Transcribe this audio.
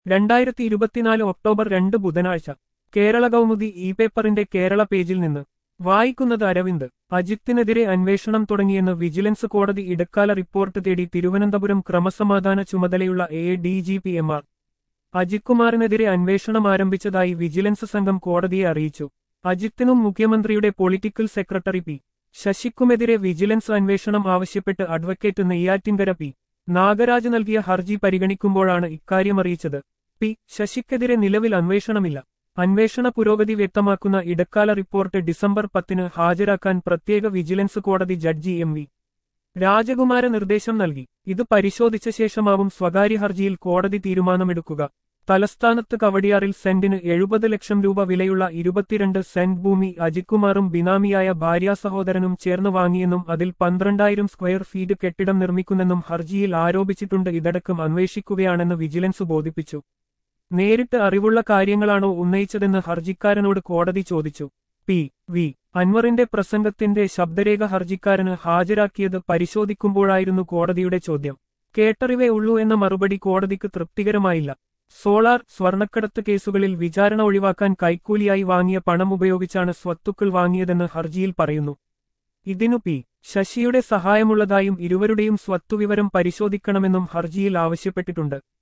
രണ്ടായിരത്തി ഇരുപത്തിനാല് ഒക്ടോബർ രണ്ട് ബുധനാഴ്ച കേരള കൗമുദി ഇ പേപ്പറിന്റെ കേരള പേജിൽ നിന്ന് വായിക്കുന്നത് അരവിന്ദ് അജിത്തിനെതിരെ അന്വേഷണം തുടങ്ങിയെന്ന് വിജിലൻസ് കോടതി ഇടക്കാല റിപ്പോർട്ട് തേടി തിരുവനന്തപുരം ക്രമസമാധാന ചുമതലയുള്ള A D G P M R Ajith കുമാറിനെതിരെ അന്വേഷണം ആരംഭിച്ചതായി വിജിലൻസ് സംഘം കോടതിയെ അറിയിച്ചു അജിത്തിനും മുഖ്യമന്ത്രിയുടെ പൊളിറ്റിക്കൽ സെക്രട്ടറി പി ശശിക്കുമെതിരെ വിജിലൻസ് അന്വേഷണം ആവശ്യപ്പെട്ട് അഡ്വക്കേറ്റ് നെയ്യാറ്റിൻകര പി നാഗരാജ് നൽകിയ ഹർജി പരിഗണിക്കുമ്പോഴാണ് ഇക്കാര്യമറിയിച്ചത് പി ശശിക്കെതിരെ നിലവിൽ അന്വേഷണമില്ല അന്വേഷണ പുരോഗതി വ്യക്തമാക്കുന്ന ഇടക്കാല റിപ്പോർട്ട് ഡിസംബർ പത്തിന് ഹാജരാക്കാൻ പ്രത്യേക വിജിലൻസ് കോടതി ജഡ്ജി എം വി രാജകുമാര നിർദ്ദേശം നൽകി ഇത് പരിശോധിച്ച ശേഷമാവും സ്വകാര്യ ഹർജിയിൽ കോടതി തീരുമാനമെടുക്കുക തലസ്ഥാനത്ത് കവടിയാറിൽ സെന്റിന് എഴുപത് ലക്ഷം രൂപ വിലയുള്ള ഇരുപത്തിരണ്ട് സെന്റ് ഭൂമി അജിത്കുമാറും ബിനാമിയായ ഭാര്യാ സഹോദരനും ചേർന്ന് വാങ്ങിയെന്നും അതിൽ പന്ത്രണ്ടായിരം സ്ക്വയർ ഫീറ്റ് കെട്ടിടം നിർമ്മിക്കുന്നെന്നും ഹർജിയിൽ ആരോപിച്ചിട്ടുണ്ട് ഇതടക്കം അന്വേഷിക്കുകയാണെന്ന് വിജിലൻസ് ബോധിപ്പിച്ചു നേരിട്ട് അറിവുള്ള കാര്യങ്ങളാണോ ഉന്നയിച്ചതെന്ന് ഹർജിക്കാരനോട് കോടതി ചോദിച്ചു പി വി അൻവറിന്റെ പ്രസംഗത്തിന്റെ ശബ്ദരേഖ ഹർജിക്കാരന് ഹാജരാക്കിയത് പരിശോധിക്കുമ്പോഴായിരുന്നു കോടതിയുടെ ചോദ്യം കേട്ടറിവേ ഉള്ളൂ എന്ന മറുപടി കോടതിക്ക് തൃപ്തികരമായില്ല സോളാർ സ്വർണക്കടത്ത് കേസുകളിൽ വിചാരണ ഒഴിവാക്കാൻ കൈക്കൂലിയായി വാങ്ങിയ പണം ഉപയോഗിച്ചാണ് സ്വത്തുക്കൾ വാങ്ങിയതെന്ന് ഹർജിയിൽ പറയുന്നു ഇതിനു പി ശശിയുടെ സഹായമുള്ളതായും ഇരുവരുടെയും സ്വത്തുവിവരം പരിശോധിക്കണമെന്നും ഹർജിയിൽ ആവശ്യപ്പെട്ടിട്ടുണ്ട്